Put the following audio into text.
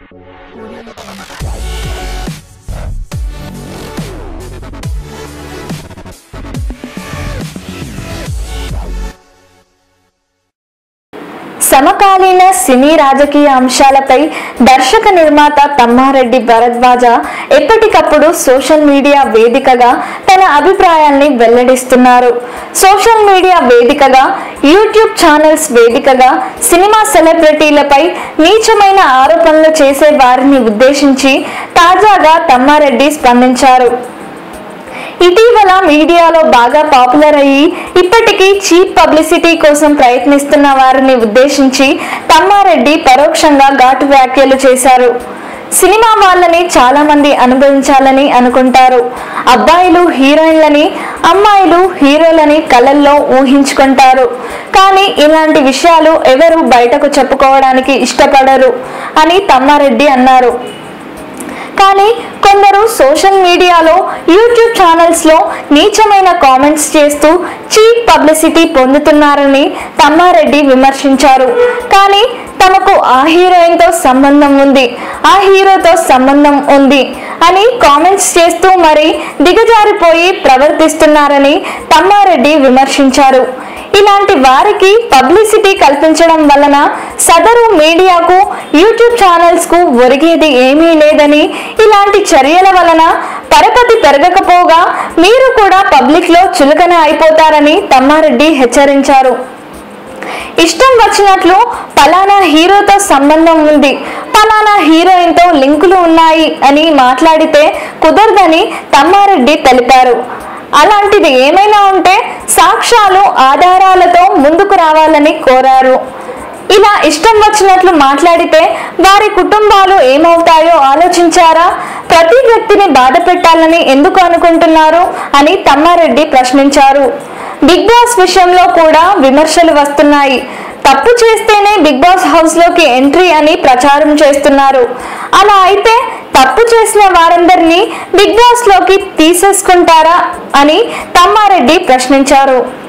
సమకాలీన సినీ రాజకీయ అంశాలపై దర్శక నిర్మాత తమ్మారెడ్డి భరద్వాజ ఎప్పటికప్పుడు సోషల్ మీడియా వేదికగా తన అభిప్రాయాల్ని వెల్లడిస్తున్నారు సోషల్ మీడియా వేదికగా యూట్యూబ్ ఛానల్స్ వేదికగా సినిమా సెలబ్రిటీలపై నీచమైన ఆరోపణలు చేసే వారిని ఉద్దేశించి తాజాగా తమ్మారెడ్డి స్పందించారు ఇటీవల మీడియాలో బాగా పాపులర్ అయ్యి ఇప్పటికీ చీప్ పబ్లిసిటీ కోసం ప్రయత్నిస్తున్న వారిని ఉద్దేశించి తమ్మారెడ్డి పరోక్షంగా ఘాటు వ్యాఖ్యలు చేశారు సినిమా వాళ్ళని చాలా మంది అనుభవించాలని అనుకుంటారు అబ్బాయిలు హీరోయిన్లని అమ్మాయిలు హీరోలని కళల్లో ఊహించుకుంటారు కానీ ఇలాంటి విషయాలు ఎవరు బయటకు చెప్పుకోవడానికి ఇష్టపడరు అని తమ్మారెడ్డి అన్నారు కానీ కొందరు సోషల్ మీడియాలో యూట్యూబ్ ఛానల్స్ లో నీచమైన కామెంట్స్ చేస్తూ చీప్ పబ్లిసిటీ పొందుతున్నారని తమ్మారెడ్డి విమర్శించారు కానీ తమకు ఆ హీరోయిన్ తో సంబంధం ఉంది ఆ హీరోతో సంబంధం ఉంది అని కామెంట్స్ చేస్తూ మరి దిగజారిపోయి ప్రవర్తిస్తున్నారని తమ్మారెడ్డి విమర్శించారు ఇలాంటి వారికి పబ్లిసిటీ కల్పించడం వలన సదరు మీడియాకు యూట్యూబ్ ఛానల్స్ కు ఒరిగేది ఏమీ లేదని ఇలాంటి చర్యల వలన పరపతి పెరగకపోగా మీరు కూడా పబ్లిక్ లో చులకన అయిపోతారని తమ్మారెడ్డి హెచ్చరించారు ఇష్టం వచ్చినట్లు పలానా హీరోతో సంబంధం ఉంది పలానా హీరోయిన్ తో లింకులు ఉన్నాయి అని మాట్లాడితే కుదరదని తమ్మారెడ్డి తెలిపారు అలాంటిది ఏమైనా ఉంటే సాక్ష్యాలు ఆధారాలతో ముందుకు రావాలని కోరారు ఇలా ఇష్టం వచ్చినట్లు మాట్లాడితే వారి కుటుంబాలు ఏమవుతాయో ఆలోచించారా ప్రతి వ్యక్తిని బాధ పెట్టాలని ఎందుకు అనుకుంటున్నారు అని తమ్మారెడ్డి ప్రశ్నించారు బిగ్ బాస్ విషయంలో కూడా విమర్శలు వస్తున్నాయి తప్పు చేస్తేనే బిగ్ బాస్ హౌస్ లోకి ఎంట్రీ అని ప్రచారం చేస్తున్నారు అలా అయితే తప్పు చేసిన వారందరినీ బిగ్ బాస్ లోకి తీసేసుకుంటారా అని తమ్మారెడ్డి ప్రశ్నించారు